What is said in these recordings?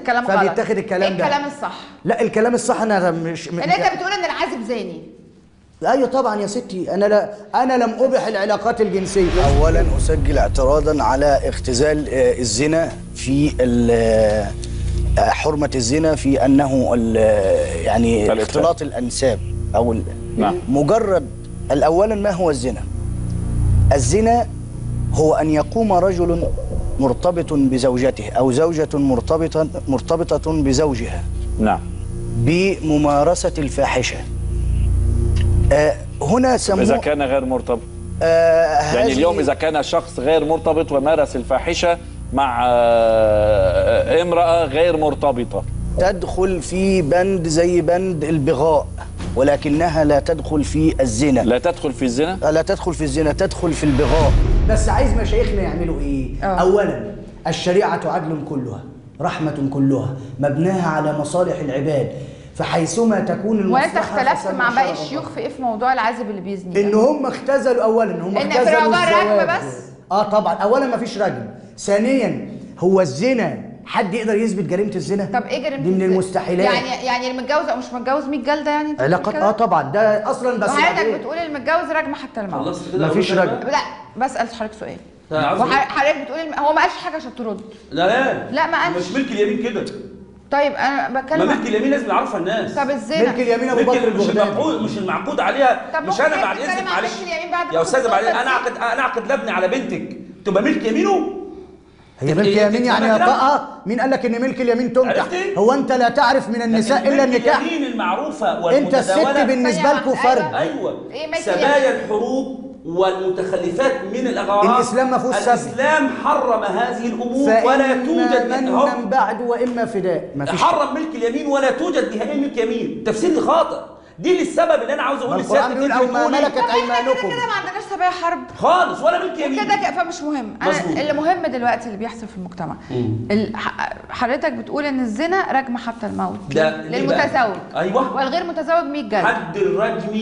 الكلام غلط فبيتاخد الكلام ايه ده. الكلام الصح لا الكلام الصح انا مش ان انت بتقول ان العازب زاني ايوه طبعا يا ستي انا لا انا لم ابح العلاقات الجنسيه اولا اسجل اعتراضا على اختزال آه، الزنا في ال- آه، حرمه الزنا في انه ال- يعني الإفساد. اختلاط الانساب او ال- نعم. مجرد اولا ما هو الزنا الزنا هو ان يقوم رجل مرتبط بزوجته او زوجه مرتبطه مرتبطه بزوجها نعم بممارسه الفاحشه آه هنا سموه اذا كان غير مرتبط آه يعني هذه- اليوم اذا كان شخص غير مرتبط ومارس الفاحشه مع آه، امراه غير مرتبطه تدخل في بند زي بند البغاء ولكنها لا تدخل في الزنا لا تدخل في الزنا لا تدخل في الزنا تدخل في البغاء بس عايز مشايخنا يعملوا ايه آه. اولا الشريعه عدل كلها رحمه كلها مبناها على مصالح العباد فحيثما تكون المصلحه وانت اختلفت فسمى مع باقي شرع الشيوخ في ايه في موضوع العازب اللي بيزني ان ده؟ هم اختزلوا اولا هم إن في اختزلوا موضوع الرجم الزواج. بس؟ اه طبعا اولا ما فيش رجم ثانيا هو الزنا حد يقدر يثبت جريمه الزنا طب ايه جريمه دي من الزنا؟ المستحيلات يعني يعني المتجوز او مش متجوز 100 جلده يعني أنت بتقول علاقات كده؟ اه طبعا ده اصلا بس وحضرتك بعدين بتقول المتجوز رجم حتى الموت خلصت كده مفيش أقول لك رجل. بقى؟ لا بسال حضرتك سؤال لا، عاوز إيه؟ وحضرتك بتقول الم... هو ما قالش حاجه عشان ترد لا لا لا، ما قالش. مش ملك اليمين كده طيب انا ما بتكلم ملك اليمين لازم يعرفها الناس طب الزنا ملك اليمين ابو ملك بكر اليمين مش البغدادي المعقود مش المعقود عليها طب مش ممكن انا بعد تتكلم اذنك عن معلش ملك اليمين بعد ما يا استاذه تخلص بعدين القصة انا دي؟ اعقد انا اعقد لابني على بنتك تبقى ملك يمينه هي ملك إيه، اليمين إيه، يعني كده؟ يطأها مين قال لك ان ملك اليمين تنكح عرفت إيه؟ هو انت لا تعرف من النساء لكن الا ملك النكاح اليمين المعروفه انت الست والمتداولة بالنسبه لكم أيوة. فرد ايوه إيه ملك سبايا اليمين؟ الحروب والمتخلفات من الاغراض الإسلام ما فيهوش سبي. الاسلام حرم هذه الامور ولا فإما توجد أهو. منا بعد واما فداء ما فيش حرم ملك اليمين ولا توجد نهائيا ملك يمين تفسير دي خاطئ دي للسبب اللي انا عاوز ما اقول القرآن لسيادتك بيقول انت او ما بتقولي ملكت طب احنا كده ايمانكم كده ما عندناش سبايا حرب خالص ولا ملك يمين كده كده فمش مهم انا مظبوط. اللي مهم دلوقتي اللي بيحصل في المجتمع ال- ح- حضرتك بتقول ان الزنا رجم حتى الموت ده لل- ليه بقى؟ للمتزوج أيوة. والغير متزوج 100 جلد حد الرجم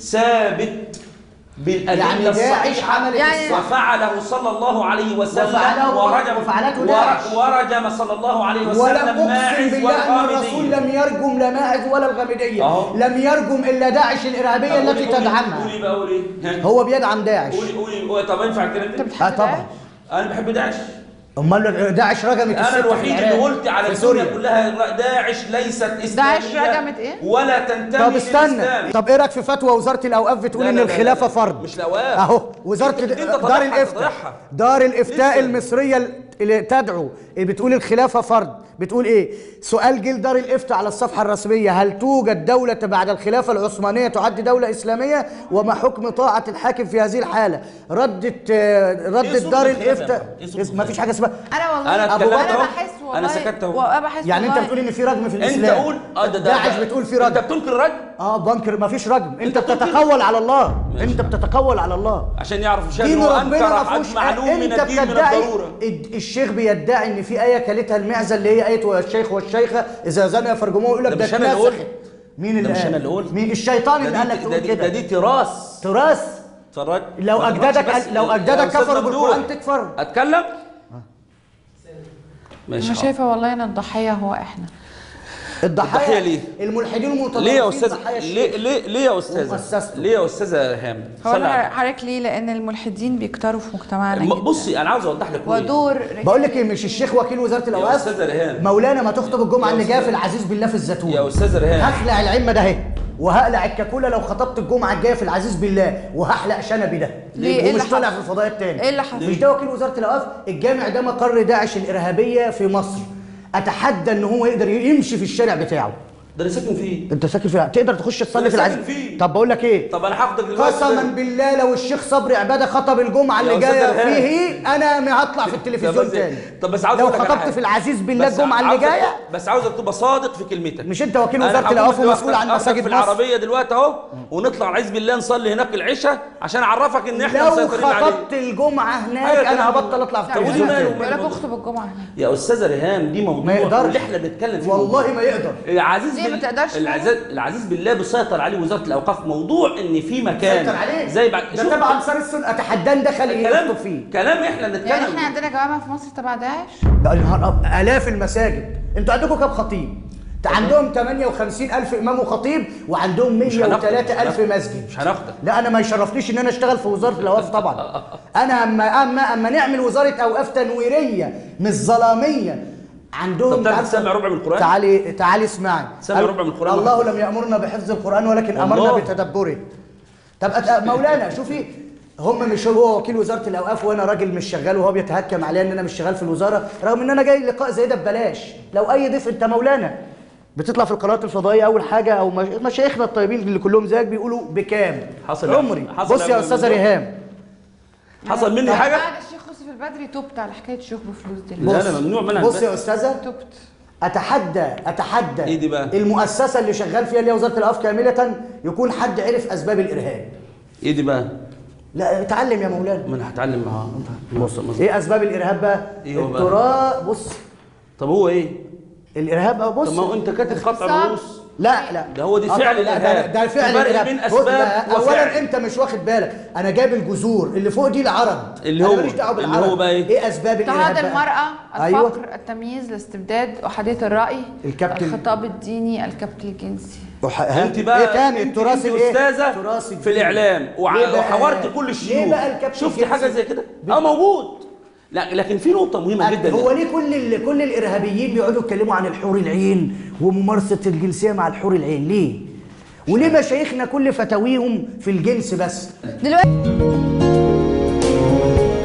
ثابت بالأدلة يعني داعش الصحيحة عملت يعني- الصح وفعله صلى الله عليه وسلم وفعله- ورجم وفعلته ور- داعش. ورجم صلى الله عليه ولم وسلم اقسم ماعز بالله ان الرسول والغامدية لم يرجم لا ماعز ولا الغامديه أهو. لم يرجم الا داعش الارهابيه قولي- التي قولي- تدعمها قولي بقى قولي ها؟ هو بيدعم داعش قولي قولي قولي طب ينفع الكلام انت ده؟ بتحب اه طبعا داعش؟ أنا بحب داعش امال داعش رجمت الست أنا في الوحيد العراق، اللي قلت على في الدنيا سوريا كلها داعش ليست إسلامية داعش رجمت إيه؟ ولا تنتمي طب استنى للإسلام. طب ايه رايك في فتوى وزاره الاوقاف بتقول لا ان لا لا الخلافه لا. فرض مش الأوقاف. اهو وزاره أنت- أنت دار تضيعها- الافتاء تضيعها. دار الافتاء لسه. المصريه اللي تدعو اللي بتقول الخلافه فرض بتقول ايه سؤال جه لدار الافتاء على الصفحه الرسميه هل توجد دوله بعد الخلافه العثمانيه تعد دوله اسلاميه وما حكم طاعه الحاكم في هذه الحاله ردت آه، ردت سلطة دار الخلافة يا الافتاء أحمد؟ إيه سلطة ما فيش حاجه اسمها انا والله أنا انا, اتكلمت أهو. بحس والله أنا سكت أهو. وانا بحس يعني انت والله بتقول ان في رجم في أنت الاسلام قول آه ده ده داعش ده- بتقول في أنت رجم بتنكر الرجم اه بنكر ما فيش رجم انت بتنكر. بتتقول على الله انت بتتقول على الله عشان يعرف مش دين هو ربنا انكر ما حد فيهوش معلوم من انت الدين من بتدعي الضروره الد- الشيخ بيدعي ان في ايه كلتها المعزه اللي هي ايه والشيخ والشيخه اذا زنوا فارجموه يقول لك ده ده مش أنا اللي اتنسخت. قلت. مين ده اللي مش قال؟ أنا اللي قلت. مين الشيطان ده اللي قال لك دي تقول ده دي, ده كده دي تراث تراث تراث لو ما أجدادك تفرقش بس. لو يا أجدادك أستاذ كفروا ممدوح. بالقرآن تكفر. اتكلم ماشي انا حاضر. شايفه والله ان الضحيه هو احنا الضحايا الضحية ليه؟ الملحدين المتطرفين ليه يا استاذ ضحايا ليه الشرك. ليه ليه يا استاذ ومؤسسته. ليه يا استاذه ريهام هو صلي على انا حضرتك ليه لان الملحدين بيكتروا في مجتمعنا النبي. جدا بصي انا عاوز اوضح لك رؤية. ودور بقول لك ايه مش الشيخ وكيل وزاره الاوقاف أستاذة ريهام. مولانا ما تخطب الجمعه يا اللي جايه أستاذ- في العزيز بالله في الزيتون يا استاذه ريهام هخلع العمه ده اهي وهقلع الكاكولا لو خطبت الجمعه الجايه في العزيز بالله وهحلق شنبي ده ليه؟ إيه ومش اللي طالع حصل؟ في الفضاء التاني إيه اللي حصل؟ مش ده وكيل وزاره الاوقاف الجامع ده مقر داعش الارهابيه في مصر اتحدى ان هو يقدر يمشي في الشارع بتاعه ده انا ساكن فيه انت ساكن فيها تقدر تخش تصلي أنا في ساكن العزيز فيه. طب بقول لك ايه طب انا هاخدك دلوقتي قسما بالله لو الشيخ صبري عباده خطب الجمعه يا اللي أستاذ جايه إرهاب. فيه انا ما هطلع في طب التلفزيون بس- تاني طب بس عاوز لو أقول لك على خطبت حاجة. في العزيز بالله بس الجمعه اللي عاوزك- جايه بس عاوزك تبقى صادق في كلمتك مش انت وكيل أنا وزاره هقوم الاوقاف دلوقتي ومسؤول عن أخدك مساجد في مصر العربيه دلوقتي اهو ونطلع العز بالله نصلي هناك العشاء عشان اعرفك ان احنا لو مسيطرين عليه خطبت الجمعه هناك أيوة انا كده. هبطل اطلع في طب ودي التلفزيون ماله؟ تاني. بيقول لك اخطب الجمعه هناك يا استاذه ريهام دي موضوع ما يقدرش اللي احنا بنتكلم فيه والله ما يقدر العزيز دي هي ما تقدرش العزيز العزيز بالله بيسيطر عليه وزاره الاوقاف موضوع ان في مكان سيطر عليه زي بعد ده شوف، تبع انصار السنه اتحدان دخل كلام يخطب فيه كلام احنا بنتكلم يعني احنا عندنا جوامع في مصر تبع داعش ده النهار أب- الاف المساجد انتوا عندكم كام خطيب ده عندهم 58 الف امام وخطيب وعندهم مش هناخدك، 103 الف مش هناخدك. مسجد مش هناخدك. لا انا ما يشرفنيش ان انا اشتغل في وزاره الاوقاف طبعا انا اما اما اما نعمل وزاره اوقاف تنويريه مش ظلاميه عندهم طب تعرف تعال- تسمع ربع من القرآن؟ تعالي تعالي اسمعي سمع ربع من القرآن الله لم يامرنا بحفظ القران ولكن امرنا والله. بتدبره طب أت- مولانا شوفي هم مش هو وكيل وزاره الاوقاف وانا راجل مش شغال وهو بيتهكم عليا ان انا مش شغال في الوزاره رغم ان انا جاي لقاء زي ده ببلاش لو اي ضيف انت مولانا بتطلع في القنوات الفضائيه اول حاجه او مش- مشايخنا الطيبين اللي كلهم زيك بيقولوا بكام حصل- عمري حصل بص يا قبل استاذه الموضوع. ريهام حصل مني طب حاجه بعد الشيخ يوسف البدري تبت على حكايه شيوخ بفلوس دي لا لا ممنوع منها بص يا استاذه تبت اتحدى اتحدى إيه دي بقى؟ المؤسسه اللي شغال فيها اللي هي وزاره الاوقاف كامله يكون حد عرف اسباب الارهاب ايه دي بقى لا اتعلم يا مولانا ما انا هتعلم معاه بص بص. ايه اسباب الارهاب بقى إيه هو بقى؟ التراث بص طب هو ايه الارهاب أهو بص طب ما هو انت كاتب قطع اختصار. الرؤوس لا لا ده هو دي آه فعل طبعاً، لا، الإرهاب. ده, ده فعل في فرق الارهاب بين بص، أسباب ده وفعل. اولا انت مش واخد بالك انا جايب الجذور اللي فوق دي العرض اللي أنا هو- ماليش دعوه اللي بالعرض هو بقى إيه؟ ايه اسباب الارهاب اضطهاد بقى؟ المرأة أيوة. الفقر التمييز الاستبداد أحادية الرأي الكبت ال- الخطاب الديني الكبت الجنسي وح- ها؟ انت بقى ايه تاني انت التراث انت الايه استاذه تراث في الدين. الاعلام وع- ليه بقى؟ وحورت كل ليه الشيوخ بقى الكابتن شفت الجنسي؟ حاجه زي كده اه موجود لا لكن في نقطه مهمه جدا هو ليه كل ال- كل الارهابيين بيقعدوا يتكلموا عن الحور العين وممارسه الجنسيه مع الحور العين ليه وليه مشايخنا كل فتاويهم في الجنس بس دلوقتي